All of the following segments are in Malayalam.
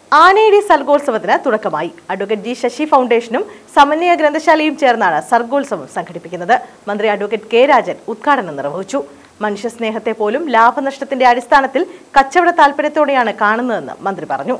ആനയടി സർഗോത്സവത്തിന് തുടക്കമായി അഡ്വക്കേറ്റ് ജി ശശി ഫൗണ്ടേഷനും സമന്വയ ഗ്രന്ഥശാലയും ചേർന്നാണ് സർഗോത്സവം സംഘടിപ്പിക്കുന്നത് മന്ത്രി അഡ്വക്കേറ്റ് കെ രാജൻ ഉദ്ഘാടനം നിർവഹിച്ചു മനുഷ്യസ്നേഹത്തെ പോലും ലാഭനഷ്ടത്തിന്റെ അടിസ്ഥാനത്തിൽ കച്ചവട താൽപര്യത്തോടെയാണ് കാണുന്നതെന്ന് മന്ത്രി പറഞ്ഞു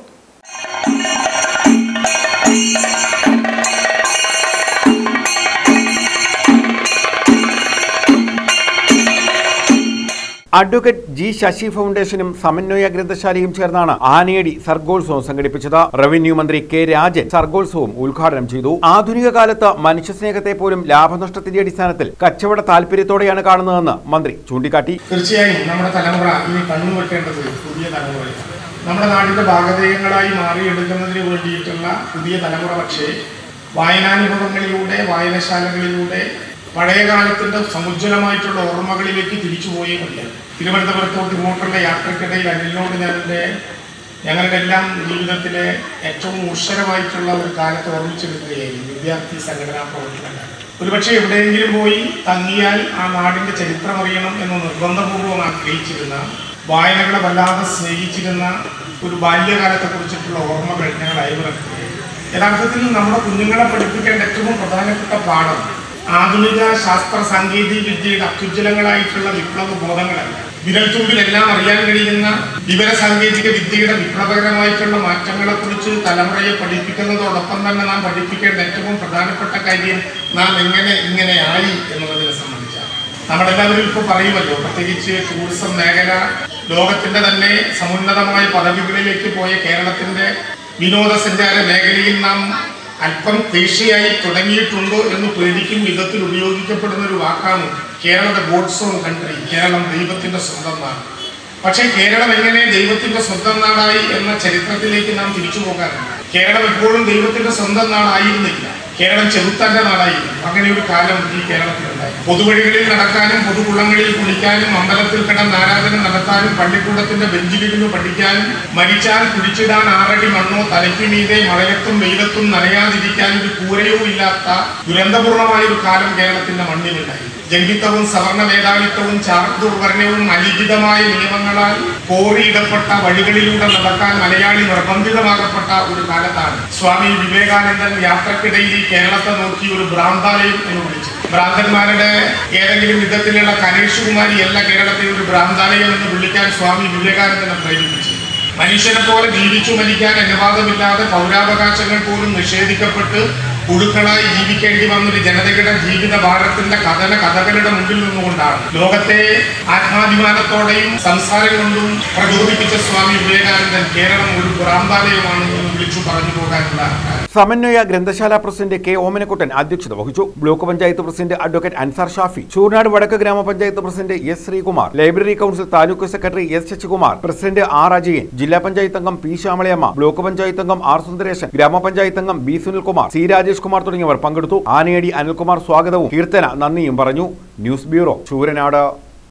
അഡ്വക്കേറ്റ് ജി ശശി ഫൗണ്ടേഷനും സമന്വയ ഗ്രന്ഥശാലയും ചേർന്നാണ് ആനയടി സർഗോത്സവം സംഘടിപ്പിച്ചത് റവന്യൂ മന്ത്രി കെ രാജൻ സർഗോത്സവം ഉദ്ഘാടനം ചെയ്തു ആധുനിക കാലത്ത് മനുഷ്യസ്നേഹത്തെ പോലും ലാഭനഷ്ടത്തിന്റെ അടിസ്ഥാനത്തിൽ കച്ചവട താൽപര്യത്തോടെയാണ് കാണുന്നതെന്ന് മന്ത്രി ചൂണ്ടിക്കാട്ടി തീർച്ചയായും നമ്മുടെ തലമുറ ഇനി കണ്ണുവെക്കേണ്ടത് പുതിയ തലമുറയാണ് നമ്മുടെ നാടിന്റെ ഭാഗധേയങ്ങളായി മാറിയെടുക്കുന്നതിന് വേണ്ടിയിട്ടുള്ള പുതിയ തലമുറ പക്ഷേ വായനാനുഭവങ്ങളിലൂടെ വായനശാലകളിലൂടെ പഴയ കാലത്തിന്റെ സമുജ്വലമായിട്ടുള്ള ഓർമ്മകളിലേക്ക് തിരിച്ചു പോയേ മതിയാണ് തിരുവനന്തപുരത്തോട്ട് ഇങ്ങോട്ടുള്ള യാത്രക്കിടയിൽ അനിലിനോട് ഞാൻ എൻ്റെ ഞങ്ങളുടെ എല്ലാം ജീവിതത്തിലെ ഏറ്റവും ഉഷരമായിട്ടുള്ള ഒരു കാലത്ത് ഓർമ്മിച്ചെടുക്കുകയായിരുന്നു വിദ്യാർത്ഥി സംഘടനാ പ്രവർത്തനങ്ങൾ ഒരുപക്ഷെ എവിടെയെങ്കിലും പോയി തങ്ങിയാൽ ആ നാടിന്റെ ചരിത്രം അറിയണം എന്ന് നിർബന്ധപൂർവ്വം ആഗ്രഹിച്ചിരുന്ന വായനകളെ വല്ലാതെ സ്നേഹിച്ചിരുന്ന ഒരു ബാല്യകാലത്തെ കുറിച്ചിട്ടുള്ള ഓർമ്മകൾ ഞങ്ങൾ അയവിറക്കുകയായിരുന്നു യഥാർത്ഥത്തിൽ നമ്മുടെ കുഞ്ഞുങ്ങളെ പഠിപ്പിക്കേണ്ട ഏറ്റവും പ്രധാനപ്പെട്ട പാഠം ആധുനിക ശാസ്ത്ര സാങ്കേതിക വിദ്യയുടെ അത്യുജ്വലങ്ങളായിട്ടുള്ള വിപ്ലവ ബോധങ്ങളല്ല വിരൽത്തുമ്പിൽ എല്ലാം അറിയാൻ കഴിയുന്ന വിവര സാങ്കേതിക വിദ്യയുടെ വിപ്ലവകരമായിട്ടുള്ള മാറ്റങ്ങളെ കുറിച്ച് തലമുറയെ പഠിപ്പിക്കുന്നതോടൊപ്പം തന്നെ നാം പഠിപ്പിക്കേണ്ട ഏറ്റവും പ്രധാനപ്പെട്ട കാര്യം നാം എങ്ങനെ ഇങ്ങനെ ആയി എന്നുള്ളതിനെ സംബന്ധിച്ചാണ് നമ്മളെല്ലാവരും ഇപ്പോൾ പറയുമല്ലോ പ്രത്യേകിച്ച് ടൂറിസം മേഖല ലോകത്തിന്റെ തന്നെ സമുന്നതമായ പദവികളിലേക്ക് പോയ കേരളത്തിന്റെ വിനോദസഞ്ചാര മേഖലയിൽ നാം അല്പം തീർച്ചയായി തുടങ്ങിയിട്ടുണ്ടോ എന്ന് പേടിക്കും വിധത്തിൽ ഉപയോഗിക്കപ്പെടുന്ന ഒരു വാക്കാണ് കേരളത്തെ ഗോഡ്സ് ഓൺ കൺട്രി കേരളം ദൈവത്തിന്റെ സ്വന്തം നാട് പക്ഷേ കേരളം എങ്ങനെ ദൈവത്തിന്റെ സ്വന്തം നാടായി എന്ന ചരിത്രത്തിലേക്ക് നാം തിരിച്ചു പോകാറുണ്ട് കേരളം എപ്പോഴും ദൈവത്തിന്റെ സ്വന്തം നാടായിരുന്നില്ല കേരളം ചെറുത്താന്റെ നാടായിരുന്നു അങ്ങനെ ഒരു കാലം ഈ കേരളത്തിലുണ്ടായി പൊതുവഴികളിൽ നടക്കാനും പൊതുകുളങ്ങളിൽ കുളിക്കാനും അമ്പലത്തിൽ കിടന്ന് ആരാധന നടത്താനും പള്ളിക്കൂടത്തിന്റെ ബെഞ്ചിലിരുന്ന് പഠിക്കാനും മരിച്ചാൽ കുടിച്ചിടാൻ ആറടി മണ്ണോ തലയ്ക്ക് മീതെ മഴയത്തും വെയിലത്തും നനയാതിരിക്കാൻ ഒരു കൂരയോ ഇല്ലാത്ത ദുരന്തപൂർണമായ ഒരു കാലം കേരളത്തിന്റെ മണ്ണിലുണ്ടായി ജംഗിത്വവും സവർണ മേധാവിത്വവും ചാർദുർവർണ്ണയവും അലിഖിതമായ നിയമങ്ങളാൽ കോറിയിടപ്പെട്ട വഴികളിലൂടെ നടക്കാൻ മലയാളി നിർബന്ധിതമാകപ്പെട്ട ഒരു കാലത്താണ് സ്വാമി വിവേകാനന്ദൻ യാത്രക്കിടയിൽ ഈ കേരളത്തെ നോക്കി ഒരു ഭ്രാന്താലയം എന്ന് വിളിച്ചു ഭ്രാന്തന്മാരുടെ ഏതെങ്കിലും വിധത്തിലുള്ള കനേഷ് കുമാരി അല്ല കേരളത്തെ ഒരു ഭ്രാന്താലയം എന്ന് വിളിക്കാൻ സ്വാമി വിവേകാനന്ദനെ പ്രേരിപ്പിച്ചു മനുഷ്യനെ പോലെ ജീവിച്ചു മരിക്കാൻ അനുവാദമില്ലാതെ പൗരാവകാശങ്ങൾ പോലും നിഷേധിക്കപ്പെട്ട് പുഴുക്കളായി ജീവിക്കേണ്ടി വന്നൊരു ജനതയുടെ ജീവിത ഭാരത്തിന്റെ കഥന കഥകളുടെ മുമ്പിൽ നിന്നുകൊണ്ടാണ് ലോകത്തെ ആത്മാഭിമാനത്തോടെയും സംസാരം കൊണ്ടും പ്രചോദിപ്പിച്ച സ്വാമി വിവേകാനന്ദൻ കേരളം ഒരു ഭ്രാന്താലയമാണ് എന്ന് വിളിച്ചു പറഞ്ഞു പോകാനുള്ള കാരണം. സമന്വയ ഗ്രന്ഥശാല പ്രസിഡന്റ് കെ ഓമനക്കുട്ടൻ അധ്യക്ഷത വഹിച്ചു block panchayat president advocate Ansar Shafi Choornad വടക്ക് ഗ്രാമപഞ്ചായത്ത് president S Sreekumar library council taluk secretary S Sasikumar president R Ajayan ജില്ലാ പഞ്ചായത്ത് അംഗം പി ശ്യാമളയമ്മ ബ്ലോക്ക് പഞ്ചായത്ത് അംഗം ആർ സുന്ദരേശൻ ഗ്രാമപഞ്ചായത്ത് അംഗം ബി സുനിൽകുമാർ സി രാജേഷ് കുമാർ തുടങ്ങിയവർ പങ്കെടുത്തു ആനയടി അനിൽകുമാർ സ്വാഗതവും കീർത്തന നന്ദിയും പറഞ്ഞു ന്യൂസ് ബ്യൂറോ ചൂരനാട്